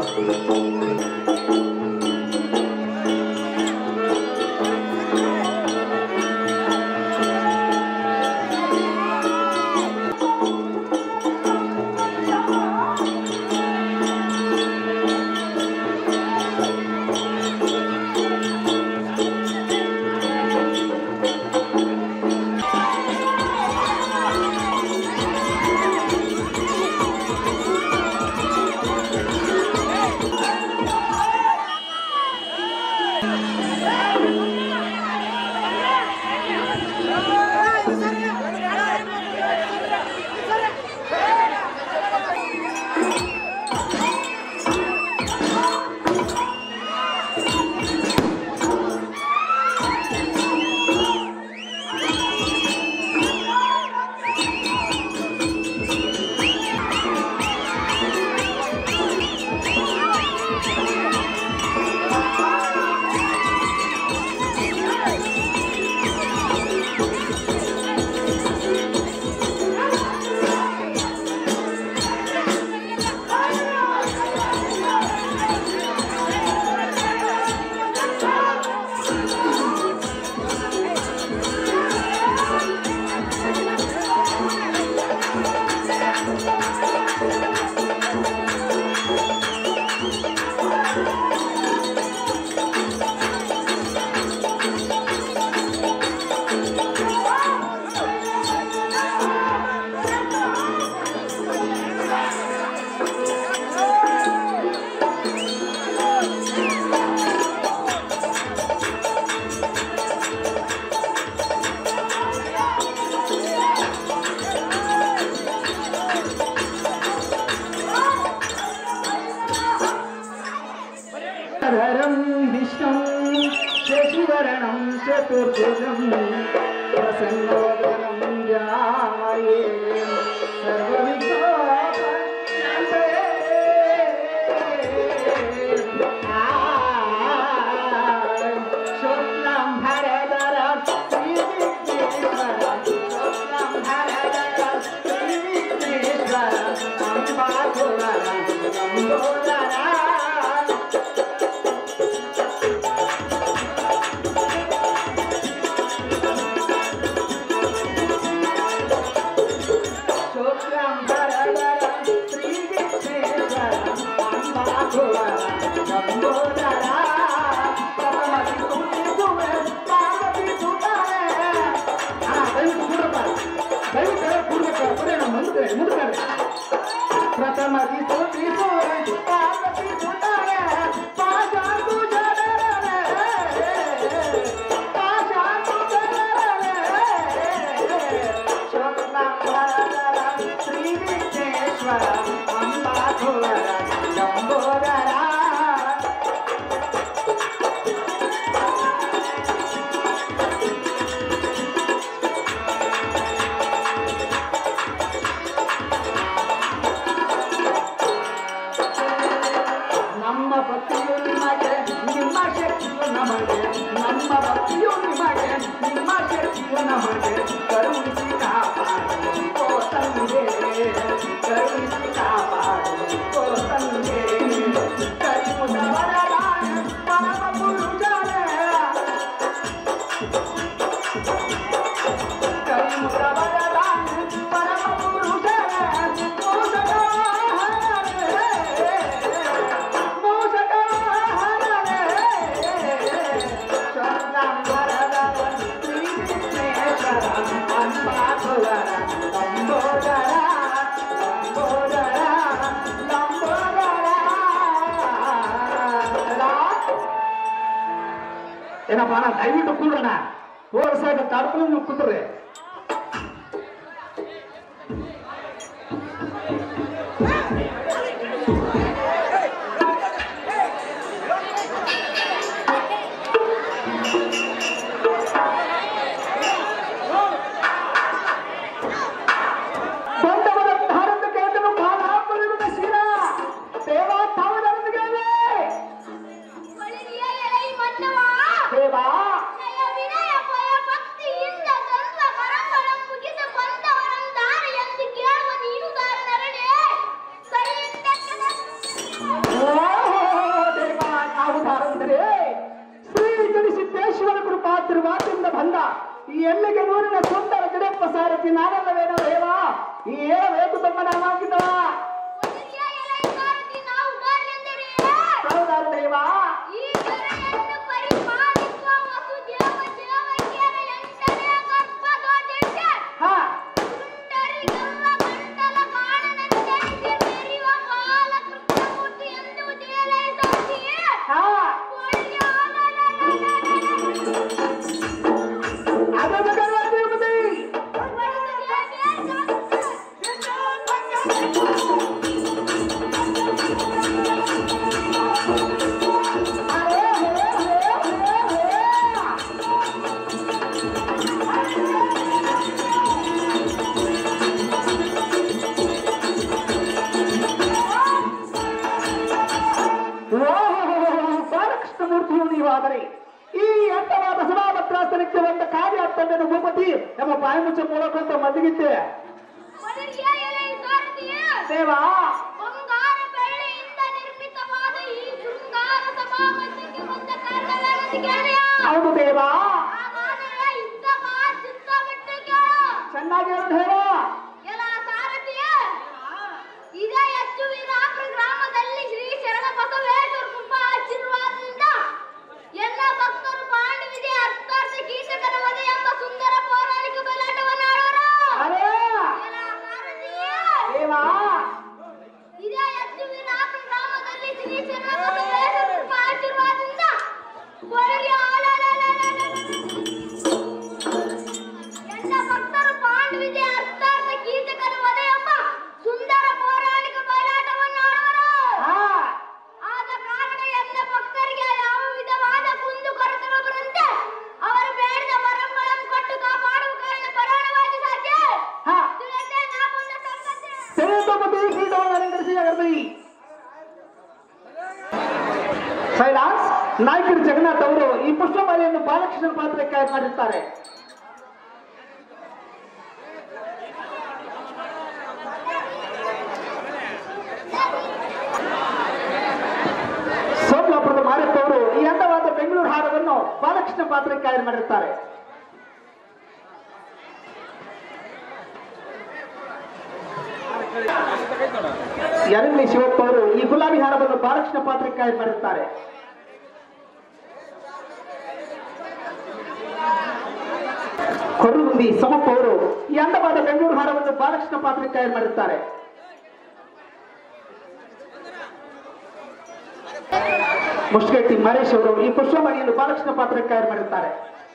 धरं विष्णुं शशिवरणं चतुर्भुजं प्रसन्नोदरं ध्याये शुक्लं भरदरं श्रीविघ्नेश्वरं शुक्लं भरदरं श्रीविघ्नेश्वरं अम्बाधुरं लम्बोदरा శుక్లం భరదరం శ్రీవిఘ్నేశ్వరం అంబాధువరం లంబోదరా ప్రథమది కుంకుమే పార్వతి సుతరే ఆ దైవకు కూడతారు దైవకు కూడతారు ఒరే నా ముందు ముందు ప్రథమది సుతి సూరే పార్వతి సుతరే పాజాకు జడరే పాజాకు జడరే శుక్లం భరదరం శ్రీవిఘ్నేశ్వరం అంబాధువరం లంబోదరా ನಮ್ಮ ಭಕ್ತಿಯು ನಿಮಗೆ ನಿಮ್ಮ ಶಕ್ತಿಯು ನಮಗೆ ನಮ್ಮ ಭಕ್ತಿಯು ನಿಮಗೆ ನಿಮ್ಮ ಶಕ್ತಿಯು ನಮಗೆ ಕರುಣಿಸಿ ಕಾಪಾಡಿ ಓ ತಂದೆ ಕರುಣಿಸಿ ಕಾಪಾಡಿ ಓ ತಂದೆ ಕರಿಮುದವರ ಪರಮ ಪುರುಷರೇ ಏನಪ್ಪ ನಾ ದಯವಿಟ್ಟು ಕೂಡ್ರಣ ತೋರ್ಸಾಕ ತಡ್ಕೊಂಡು ನೀವು ಕೂತ್ರಿ ಬಂದವರ ಭಾರತ ಕೇಂದ್ರ ಬಾಲಾಪುರದ ಶಿರ ದೇವಾ ತಾವದರೊಂದಿಗೆ ಒಳಿರಿಯ ಎಲೈ ಮನ್ನವಾ ದೇವಾ ನಯ ವಿನಯ ಭಯ ಭಕ್ತಿಯಿಂದ ಸರ್ವ ಕರಗಳ ಮುಗಿದ ಬಂದವರಂ ದಾರಿಯಂದು ಕೇಳುವ ನೀನು ದಾರನರನೇ ಸರಿ ಎಲ್ಲಿಗೆ ನೂರಿನ ಸುಂದರ ಗಿಡಪ್ಪ ಸಾರಥಿ ನಾನಲ್ಲವೇನೋ ದೇವ ಏಳಬೇಕು ತಮ್ಮ ನಾಮಾಂಕಿತ ಒಡೆಯ ಎಲೆ ಸಾರಥಿ ನಾವು ಗಾಳಿಯೆಂದರೆ ಹೌದಾರು ದೇವ ಈ ಕೆರೆಯನ್ನು ಪರಿಪಾಲಿಸುವ ವಸುದೇವ ದೇವಕಿಯರ ಎಂಟನೇ ಗರ್ಭದೊಡೆಂಟ ಹಾ ಸುಂದರಿಗೆಲ್ಲ ಮಂಡಲ ಕಾಣನಂತೆನಿಸಿ ಮೆರೆಯುವ ಬಾಲಕೃಷ್ಣಮೂರ್ತಿ ಎಂದು ಉದೇಲೈಸೋತಿ. ಹಾ ಒಳ್ಳೆಯ ಅಲಲಲಲಲಲ. ಅದನ್ನು ಕರುವಾದಿರುತ್ತದೆ ಬಾಲಕೃಷ್ಣ ಮೂರ್ತಿಯು ನೀವಾದರೆ ಈ ಅಂತವಾದ ಸಭಾಪತ್ರಾಸನಕ್ಕೆ ಬಂದ ಕಾರ್ಯ ತಂದೆನು ಭೂಪತಿ ನಮ್ಮ ಬಾಯಿ ಮುಚ್ಚ ಮೂಲಕ ಅಂತ ಮಲಗಿದ್ದೆ ಒಡೆಯ ಎಲೆ ಸಾರಥಿಯ ದೇವಾ ಬಂಗಾರ ಬೆಳ್ಳಿಯಿಂದ ನಿರ್ಮಿತವಾದ ಈ ಶೃಂಗಾರ ಸಮಾವೇಶಕ್ಕೆ ಬಂದ ಕಾರಣವೇನೆಂದು ಕೇಳಿಯ? ಹೌದು ದೇವಾ ಹಾಗಾದರೆ ಇದ್ದ ಮಾತು ಚಿತ್ತ ಬಿಟ್ಟು ಕೇಳು. ಚೆನ್ನಾಗಿ ಹೇಳು ಹೇಳ ಎಲ ಸಾರಥಿಯ, ಇದೇ ಹೆಚ್ಚು ವೀರಾಪುರ ಗ್ರಾಮದಲ್ಲಿ ಶ್ರೀ ಶರಣ ಬಸವೇಶ್ವರ ಕೃಪಾ ಆಶೀರ್ವಾದದಿಂದ ಎಲ್ಲ ಭಕ್ತರು ಪಾಂಡವಿದೆ ಅರ್ಥಾರ್ಥ ಕೀಟಕರ ವಧೆ ಎಂಬ ಸುಂದರ ಪೌರಾಣಿಕ ಬಯಲಾಟವನ್ನು ಆಡೋರು. ಅರೇ ಎಲ ಸಾರಥಿಯ, ದೇವಾ ಇದೇ ಹೆಚ್ಚು ವೀರಾಪುರ ಗ್ರಾಮದಲ್ಲಿ ಶ್ರೀ ಶರಣ ಬಸವೇಶ್ವರ ಕೃಪಾ ಆಶೀರ್ವಾದದಿಂದ ಒಳಗೆ ಆಲಲಲಲಲಲ. ಎಲ್ಲ ಭಕ್ತರು ಪಾಂಡವಿದೆ ಅರ್ಥಾರ್ಥ ಕೀಟಕರ ವಧೆ ಎಂಬ ಸುಂದರ ಪೌರಾಣಿಕ ಬಯಲಾಟವನ್ನು ಆಡುವರು ಹಾ ಆದ ಕಾರಣ ಎಲ್ಲ ಭಕ್ತರಿಗೆ ಯಾವ ವಿಧವಾದ ಕುಂದು ಕೊರತೆಗಳು ಬರಂತೆ ಅವರು ಬೇಡದ ವರಗಳನ್ನು ಕೊಟ್ಟು ಕಾಪಾಡುವ ಕಾರಣ ಪರಾಣವಾಗಿ ಸಾಧ್ಯ ಹಾ ತಿಳಿಯದೆ ನಾ ಬಂದ ಸಂಗತಿ ಸೇತುಪತಿ ಶ್ರೀರಾಮಲಿಂಗರಿಸಿ ಅಗರ್ಬಿ ಸೈಲಾನ್ಸ್ ನಾಯಕರು ಜಗನ್ನಾಥ್ ಅವರು ಈ ಪುಷ್ಪಮಾಲೆಯನ್ನು ಬಾಲಕೃಷ್ಣ ಪಾತ್ರಕ್ಕೆ ಆಯ್ಕೆ ಮಾಡಿರ್ತಾರೆ ಸೋಮಲಾಪುರದ ಮಾರಪ್ಪ ಅವರು ಈ ಅಂದವಾದ ಬೆಂಗಳೂರು ಹಾರವನ್ನು ಬಾಲಕೃಷ್ಣ ಪಾತ್ರಕ್ಕೆ ಆಯ್ಕೆ ಮಾಡಿರ್ತಾರೆ ಯರಮಣಿ ಶಿವಪ್ಪ ಅವರು ಈ ಗುಲಾಬಿ ಹಾರವನ್ನು ಬಾಲಕೃಷ್ಣ ಪಾತ್ರಕ್ಕೆ ಆಯ್ಕೆ ಮಾಡಿರ್ತಾರೆ ಕೊರಗುಂದಿ ಸಮಪ್ಪ ಅವರು ಈ ಅಂದವಾದ ಬೆಂಗಳೂರು ಹಾರವನ್ನು ಬಾಲಕೃಷ್ಣ ಪಾತ್ರಕ್ಕೆ ಆಯ್ಕೆ ಮಾಡಿರ್ತಾರೆ ಮುಷ್ಕಟ್ಟಿ ಮಹೇಶ್ ಅವರು ಈ ಪುಷ್ಪಮಣಿಯನ್ನು ಬಾಲಕೃಷ್ಣ ಪಾತ್ರಕ್ಕೆ ಆಯ್ಕೆ ಮಾಡಿರ್ತಾರೆ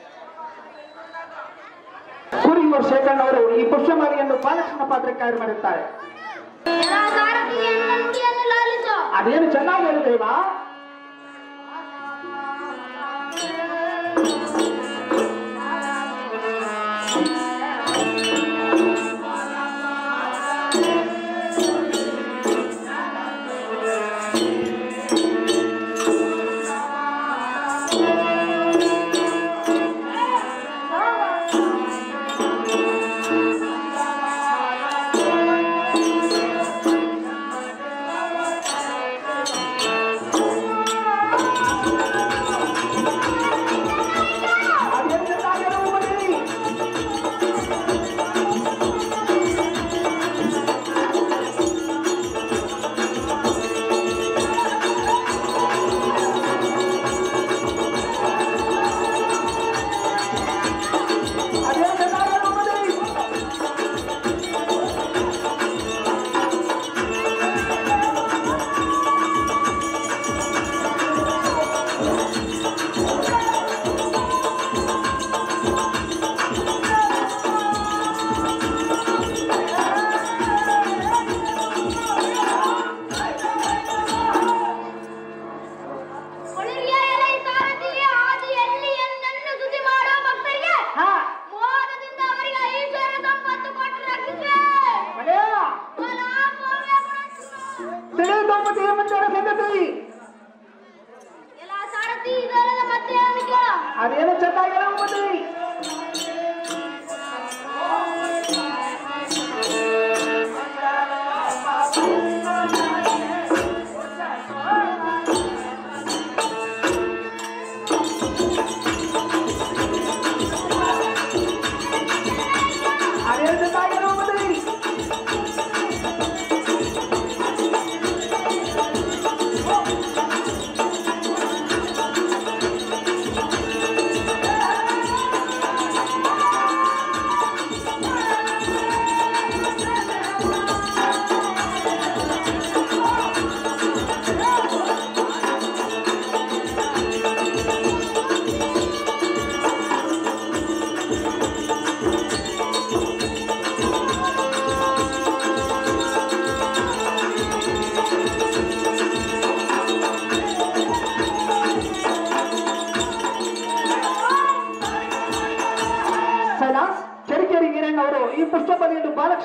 ಕುರಿಯೂರು ಶೇಖರಣ್ಣ ಅವರು ಈ ಪುಷ್ಪಮಣಿಯನ್ನು ಬಾಲಕೃಷ್ಣ ಪಾತ್ರಕ್ಕೆ ಆಯ್ಕೆ ಮಾಡಿರ್ತಾರೆ ಎಲ್ಲ ಸಾರಥಿಯ ನಂದಿಯನ್ನು ಲಾಲಿಸು ಅದೇನು ಚೆನ್ನಾಗಿ ಹೇಳಿದೇವಾ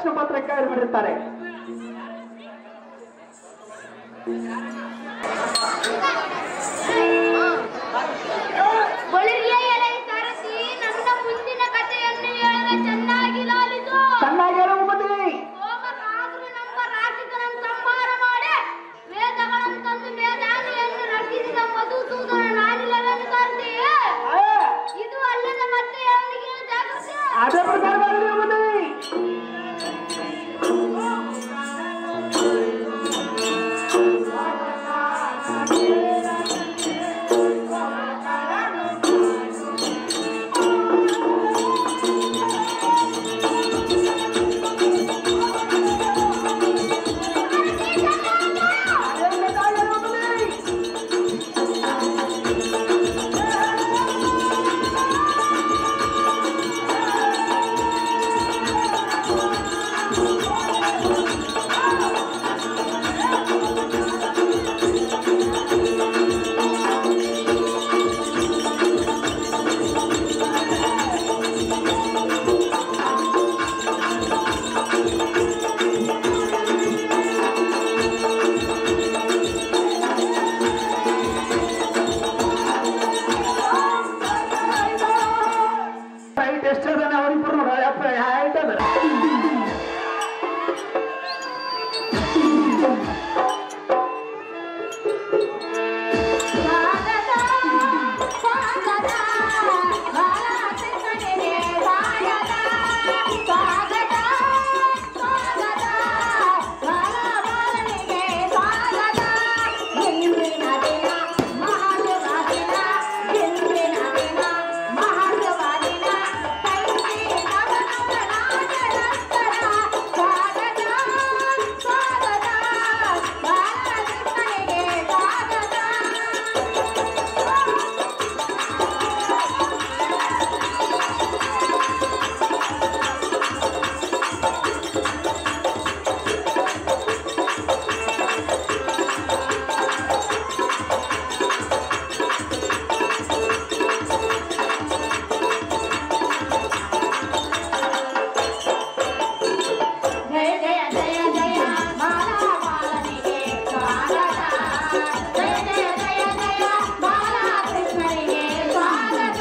ಪ್ರಶ್ನೆ ಪತ್ರಕ್ಕೆ ಆಯ್ಕೆ ಮಾಡಿರ್ತಾರೆ ಬಳಿರಿಯ ಎಲೆ ಸಾರಥಿ ನನ್ನ ಮುಂದಿನ ಕಥೆಯನ್ನು ಹೇಳಲು ಚೆನ್ನಾಗಿ ಲಾಲಿಸು ಚೆನ್ನಾಗಿ ಹೇಳು ಭೂಪತಿ ಸೋಮಕಾದ್ರು ನಮ್ಮ ರಾಕ್ಷಸನನ್ನು ಸಂಹಾರ ಮಾಡಿ ವೇದಗಳನ್ನು ತಂದು ಮೇಧಾವಿಯನ್ನು ರಕ್ಷಿಸಿದ ಮಧುಸೂದನ ನಾನಿಲ್ಲವೆಂದು ಕರೆದೆಯೇ ಆ, ಇದು ಅಲ್ಲದ ಮತ್ತೆ ಅವನಿಗೆ ಜಾಗೃತಿ ಅದೇ ಪ್ರಕಾರ ಮಾಡಲಿ ಭೂಪತಿ ಅದೇ ಪ್ರಕಾರ ಹೇಳು ಭೂಪತಿ. ಫೈಟ್ ಎಷ್ಟದ ಅವರಿಬ್ಬರು ನೋಡ ಯಪ್ಪ ಆಯ್ತದ ಜಯ ಜಯ ಜಯ ಜಯ ಬಾಲ ಬಾಲನಿಗೆ ಸ್ವಾಗತ ಜಯ ಜಯ ಜಯ ಜಯ ಬಾಲ ಕೃಷ್ಣನಿಗೆ ಸ್ವಾಗತ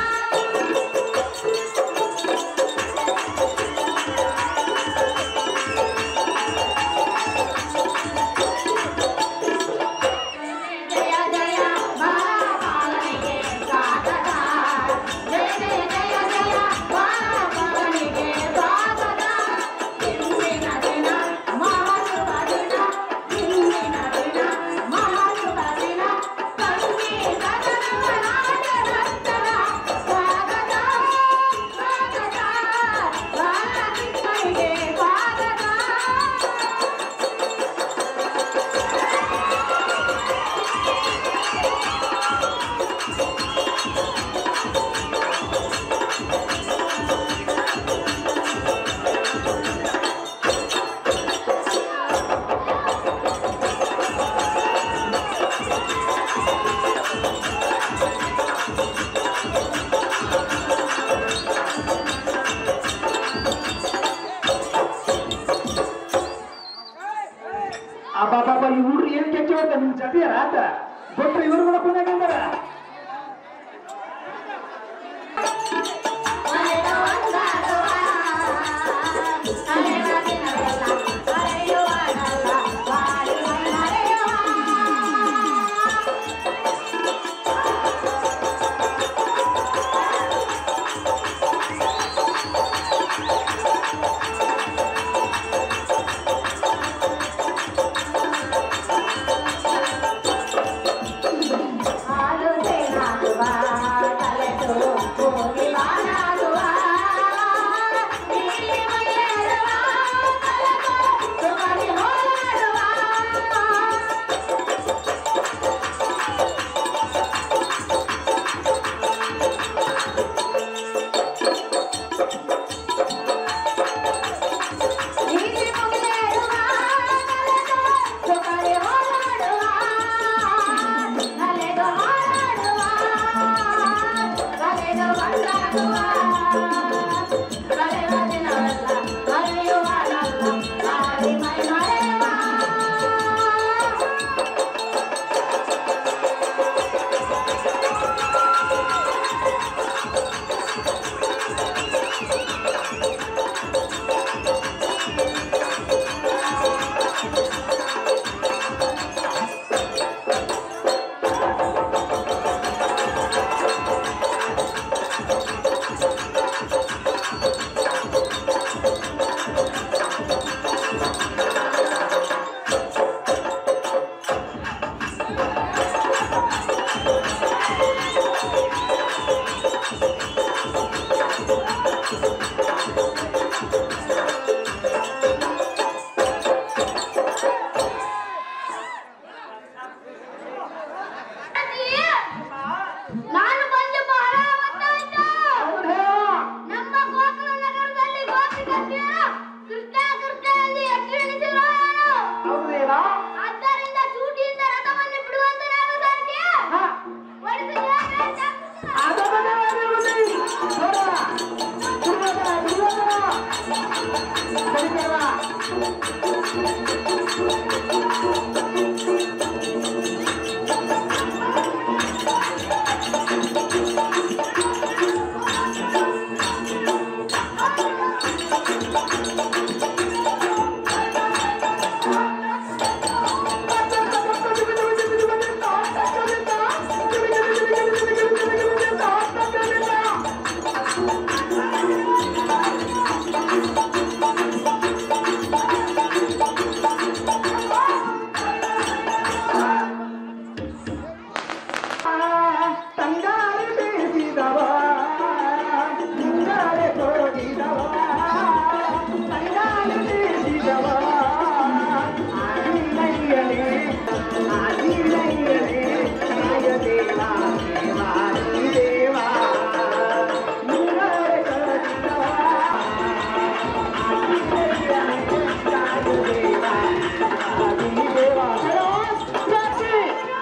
ಜಯ ಜಯ ಬಾಲ ಬಾಲನಿಗೆ ಸ್ವಾಗತ ಜಯ ಜಯ ಜಯ ಜಯ ಬಾಲ ಬಾಲನಿಗೆ ಸ್ವಾಗತ ಇಂದಿನ ದಿನ ಮಹಾಶುಭ ದಿನ ಇಂದಿನ ದಿನ ಮಹಾಶುಭ ದಿನ ಸಂಗೀತ ರಾಜರತ್ತರ ಸ್ವಾಗತ ಸ್ವಾಗತ ಬಾಲಕೃಷ್ಣನಿಗೆ ಸ್ವಾಗತ ಅಬ್ಬಬ್ಬಬ್ಬ ಈ ಹುಡ್ರು ಏನ್ ಕೆಚ್ಚ ಹೋಗ್ತ ನಿಮ್ ಜೊತೆ ರಾತ ಗೊತ್ತು ಇವ್ರು ಕೂಡ ಕುಂದಾಗಿಂದಾರ ಹಾಲು ತಂಗಾಳಿ ಬೇಸಿದವ ಮುಂಗಾರೆ ಹೋಗಿದವ ತಂಗಾಳಿ ಬೇಸಿದವ ಆದಿನಯ್ಯನೇ ಆದಿನಯ್ಯನೇ ಕಾಯ ದೇವ ದೇವಾದಿ ದೇವ ಮುಂಗಾರೆ ಹೋಗಿದವ ಆದಿನಯ್ಯನೇ ಕಾಯ ದೇವ ಆದಿ ದೇವ ಹಲೋ ಸಾಕ್ಷಿ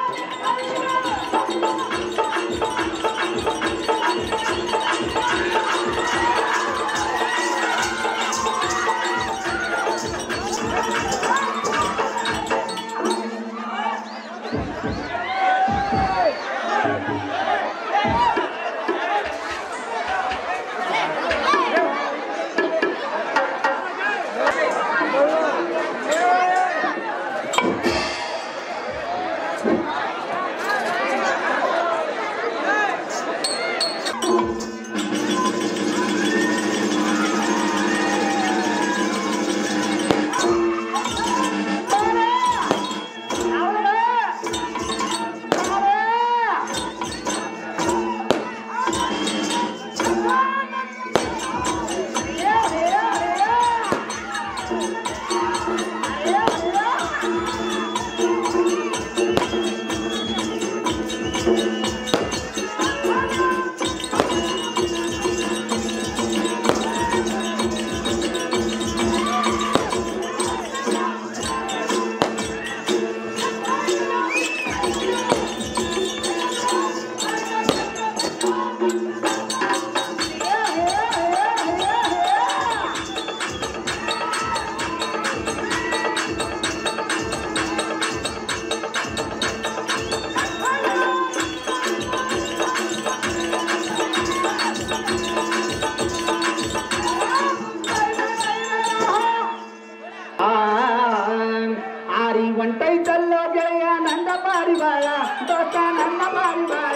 ಆರಿ ಒಂಟೈತಲ್ಲೋ ಗೆಳೆಯ ನನ್ನ ಬಾರಿ ಬಾಳ ದೋಸ್ತ ನನ್ನ ಬಾರಿ ಬಾಳ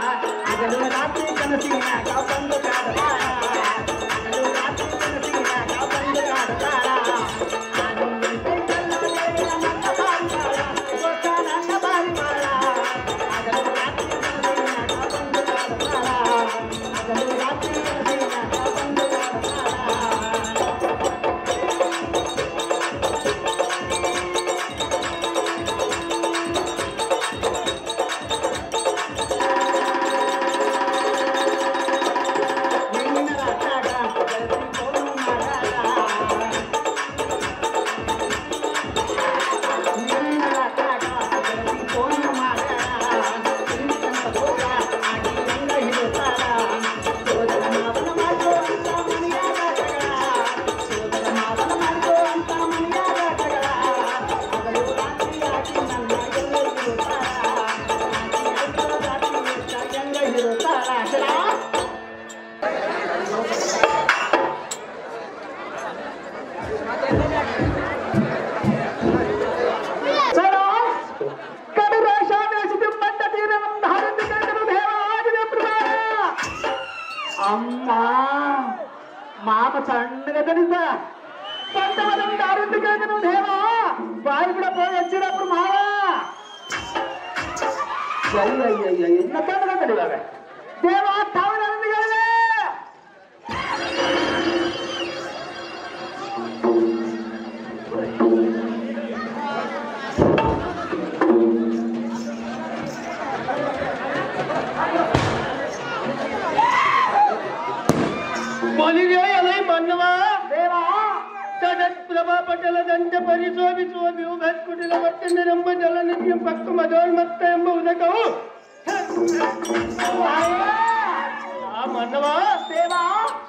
ಹಗಲು ರಾತ್ರಿ ಕನಸಿನಾಗ ಬಂದು ಕಾಡತಾಳ ಹಗಲು ರಾತ್ರಿ ಕನಸಿನಾಗ ಬಂದು ಕಾಡತಾಳ ಆರಿ ಒಂಟೈತಲ್ಲೋ ಗೆಳೆಯ ನನ್ನ ಬಾರಿ ಬಾಳ ದೋಸ್ತ ನನ್ನ ಬಾರಿ ಬಾಳ ಹಗಲು ರಾತ್ರಿ ಕನಸಿನಾಗ ಬಂದು ಕಾಡತಾಳ ಹಗಲು ರಾತ್ರಿ ಕನಸಿನಾಗ ಬಂದು ಕಾಡತಾಳ ಅಮ್ಮ ಮಾಮ ಸಣ್ಣಗೆ ತನಿಸ ಪಂಚಮದಂತ ಆರೋಗ್ಯ ಕೇಳಿದನು ದೇವ ಬಾಯಿ ಬಿಡಪ್ಪ ಹೆಚ್ಚಿರಪ್ಪ ಮಾವ ಅಯ್ಯಯ್ಯಯ್ಯ ಇನ್ನ ತಂದ್ರೆ ಇವಾಗ ದೇವ ತಾವನ ಹೇಳಿದೆ ಬಲಿಗೆ ಎಲೈ ಮನ್ನವ ದೇವ ಪ್ರಭಾ ಪಟಲದಂತೆ ಪರಿಶೋಭಿಸುವ ಬ್ಯೂಗತ್ ಕುಟಿಲ ಮತ್ತೆಂದರೆಂಬ ಜಲನಿಧಿಯ ಪಕ್ಕ ಮದೋನ್ಮತ್ತ ಎಂಬ ಉದಕವು ಆ ಮನ್ನವ ದೇವ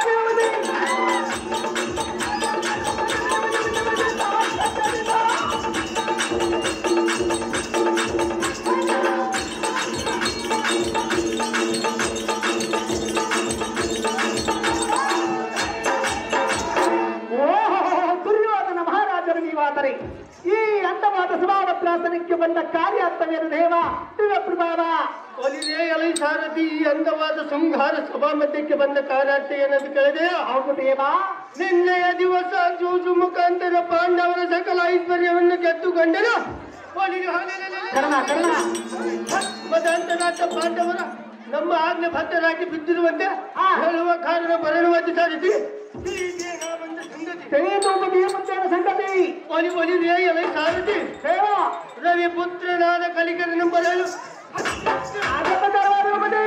ಓಹೋ ದುರ್ಯೋಧನ ಮಹಾರಾಜರು ನೀವಾದರೆ ಈ ಅಂದವಾದ ಸಭಾವತ್ರಾಸನಕ್ಕೆ ಬಂದ ಕಾರ್ಯಾರ್ಥವೇನು ದೇವ ದಿವ್ಯ ಪ್ರಭಾವ ಒಲಿದೆ ಎಲೈ ಸಾರಥಿ ಈ ಅಂದವಾದ ಸಂಹಾರ ಸಭಾ ಮಧ್ಯಕ್ಕೆ ಬಂದ ಕಾರಾಟ ಏನಂತ ಕೇಳಿದೆ ಹೌದು ದೇವ ನಿನ್ನೆಯ ದಿವಸ ಜೂಜು ಮುಖಾಂತರ ಪಾಂಡವರ ಸಕಲ ಐಶ್ವರ್ಯವನ್ನು ಗೆದ್ದುಕೊಂಡರು ಒಲಿಗೆ ಹಾಲಿನಲ್ಲಿ ಕರ್ಣ ಕರ್ಣ ಮದಾಂತನಾಥ ಪಾಂಡವರ ನಮ್ಮ ಆಜ್ಞೆ ಭದ್ರರಾಗಿ ಬಿದ್ದಿರುವಂತೆ ಆ. ಹೇಳುವ ಕಾರಣ ಮರಣವಾದ ಸಾರಿಸಿ ಹೀಗೆ ನಾ ಬಂದ ಸಂಗತಿ ತಿಳಿಯುವುದು ಮುಂಚೆನ ಸಂಗತಿ ಒಲಿ ಒಲಿದೆ ಎಲೈ ಸಾರಥಿ ದೇವ ರವಿ ಪುತ್ರನಾದ ಕಲಿಕರನ್ನು ಬರಲು ಆಗತ ತರವಾದ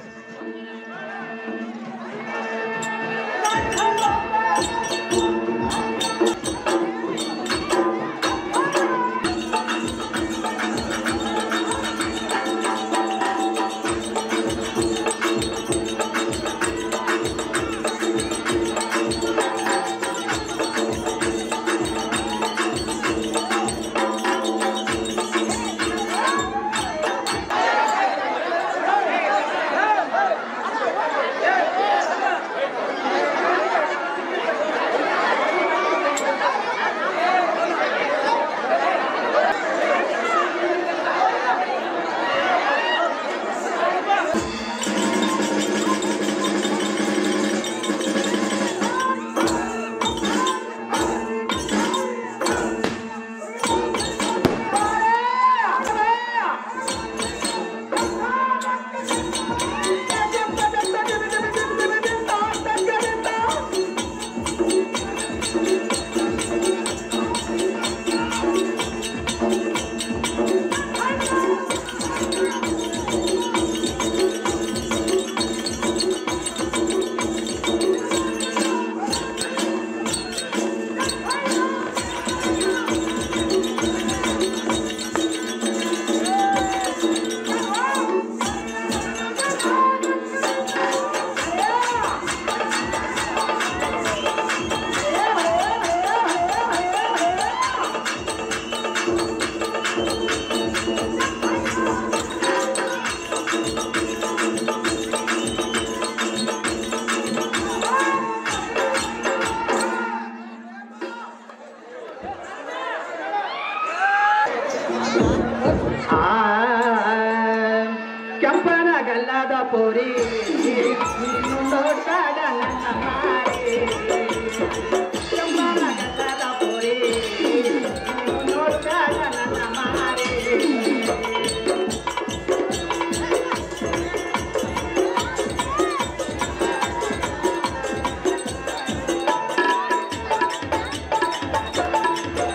ಕೆಂಪನ ಗಲ್ಲದ ಪೋರಿ ನೀನು ನೋಡ್ತಾಡ ನನ್ನ ಮಾರಿ ಕೆಂಪನ ಗಲ್ಲದ ಪೋರಿ ನೀನು ನೋಡ್ತಾಡ ನನ್ನ ಮಾರಿ ಆ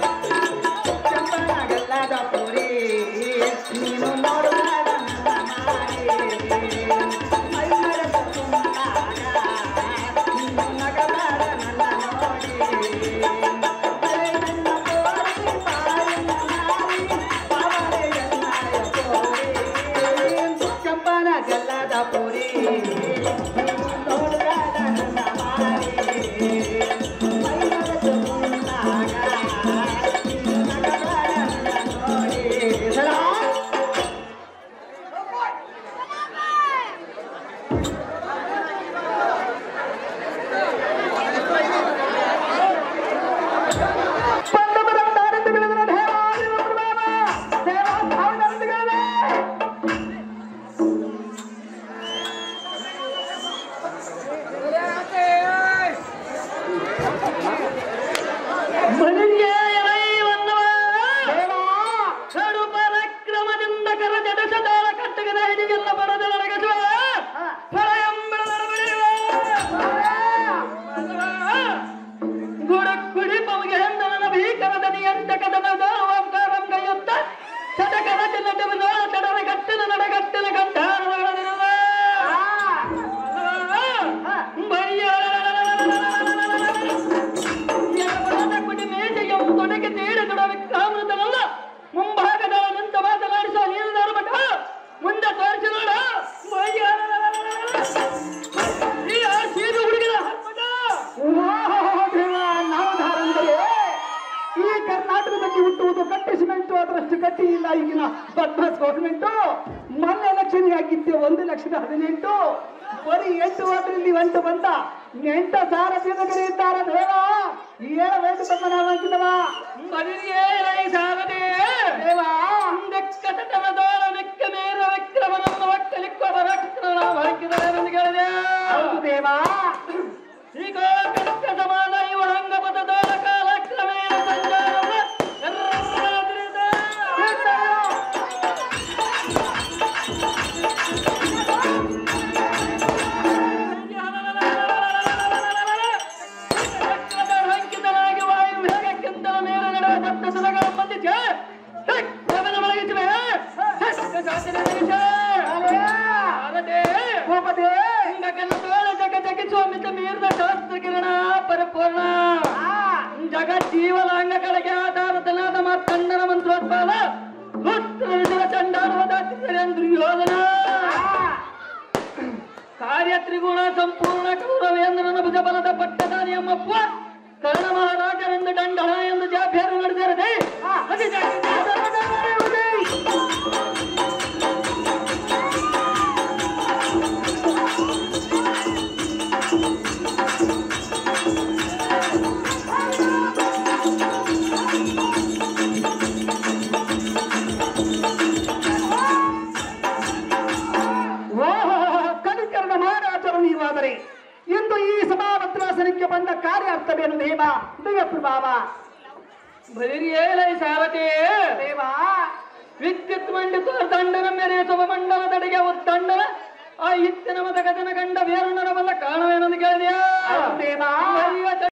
ಗಲ್ಲದ ಪುರಿ ನೋಡುಗಾಡ ನನ್ನ ಮಾರಿ ಮೈ ಮರೆತು ಕುಂತಾಗ ನೀನು ನಗಬೇಡ ನನ್ನ ನೋಡಿ ಸರ ಪಂಡಮರಂತಾರೆಂದು ಬೆಳೆದ ದೇವಾಲಯ ಪ್ರಭಾವ ದೇವ ಭಾವನೆಂದುಗಳೇ ಮನಿಗೆ ಎಳೆಯುವನ್ನವ ಕಡು ಪರಾಕ್ರಮದಿಂದ ಕರ ಜಡಸದಾಳ ಕಟ್ಟಗದ ಹಿಡಿಗೆಲ್ಲ ಬರದ ನಡಗಸುವ ಫಲ ಎಂಬಳದ ಗುಡ ಕುಡಿ ಪಮಗೆ ಹೆಂದನ ಭೀಕರದ ನಿಯಂತ ಕದನ ಓಂಕಾರಂ ಕೈಯೊತ್ತ ಸಡಕರ ಚೆಲ್ಲಟವ ತಡವ ಕಟ್ಟನ ನಡಗಟ್ಟನ ಗಂಟಾರ ಕುಡಿ ಮೇಜೆಗೆ ತೊಡಗೆ ತೇಡ ದೊಡ ವಿಕ್ರಾಮೃತನಲ್ಲ ಮುಂಭಾಗದ ನಿಂತ ಮಾತನಾಡಿಸುವ ನೀರು ಮಠ ಮುಂದೆ ತೋರಿಸಿ ನೋಡ ಈ ಆ ಸೀರು ಹುಡುಗಿದ ಹರ್ಮಠ ಈ ಕರ್ನಾಟಕದಲ್ಲಿ ಹುಟ್ಟುವುದು ಕಟ್ಟಿ ಸಿಮೆಂಟು ಅದರಷ್ಟು ಗಟ್ಟಿ ಇಲ್ಲ ಈಗಿನ ಬದ್ಮಾಸ್ ಗೌರ್ಮೆಂಟು ಮೊನ್ನೆ ಎಲೆಕ್ಷನ್ ಆಗಿದ್ದೆ ಒಂದು ಲಕ್ಷದ ಹದಿನೆಂಟು ಬರೀ ಎಂಟು ವಾರದಲ್ಲಿ ಒಂಟು ಬಂದ ಎಂಟ ಸಾರ ಬೀದಗರಿ ಇದ್ದಾರೆ ದೇವ ಏಳ ವೇಟು ತಮ್ಮ ನಾವಂಕಿದವ ಸಾರದೆ ದೇವ ಕಟಕನದೋಳ ಮಿಕ್ಕ ಮೇರ ವಿಕ್ರಮನನ್ನು ಒಕ್ಕಲಿಕ್ಕ ಬರಕ್ರಮ ನಾವು ಹಾಕಿದರೆ ಎಂದು ಕೇಳಿದೆ ಹೌದು ದೇವಾ ಈಗ ಕಷ್ಟ ಸಮಾನ ಇವ ರಂಗಪಥದೋಳ ಕಾಲ ಕ್ರಮೇಣ ಸಂಚಾರವ ಎರ್ರದ್ರಿದ. ಅಂಕಿತನಾಗಿ ವಾಯು ವೇಗಕ್ಕಿಂತ ಮೇಲೆ ನಡೆವ ಸಪ್ತ ಸುರಗಳ ಬಂದಿದೆ ಗಮನ ಒಳಗಿಸುವೆ ಜಗ ಜಗಿಸುವ ಮಿತ ಮೀರಿದ ಶಾಸ್ತ್ರ ಕಿರಣ ಪರಿಪೂರ್ಣ ಜಗತ್ ಜೀವಲಾಂಗಗಳಿಗೆ ಆಧಾರತನಾದ ಮಾತಂಡನ ಮಂತ್ರೋತ್ಪಾದ ರುದ್ರ ವಿಜಯ ಚಂಡಾಲವಾದ ದುರ್ಯೋಧನ ಕಾರ್ಯ ತ್ರಿಗುಣ ಸಂಪೂರ್ಣ ಕೌರವೇಂದ್ರನ ಭುಜಬಲದ ಪಟ್ಟದಾನಿ ಅಮ್ಮಪ್ಪ ಕರ್ಣ ಮಹಾರಾಜರೆಂದು ದಂಡನ ಎಂದು ಜಾಭ್ಯಾರು ನಡೆದಿರದೆ ಅತಿ ಜಗನ್ನಾಥನ ನಡೆಯುವುದೇ. ಕಲಿಕರಣ ಮಹಾರಾಜರು ನೀವಾದರೆ ಇಂದು ಈ ಸಭಾಭದ್ರಾಸನಕ್ಕೆ ಬಂದ ಕಾರ್ಯಾರ್ಥವೇನು ದೇವ ದಿವ್ಯ ಪ್ರಭಾವ ಬಲಿರಿಯೇಲೈ ಸಾರಥಿ ದೇವ ವಿದ್ಯುತ್ ಮಂಡಿತ ದಂಡನ ಮೇರೆ ಮಂಡಲದಡಿಗೆ ಉತ್ತಂಡನ ಆ ಇತ್ತಿನ ಮದ ಗಜನ ಗಂಡ ಬೇರುಣರವಲ್ಲ ಕಾಣವೇನೆಂದು ಕೇಳಿದೆಯಾ ದೇವ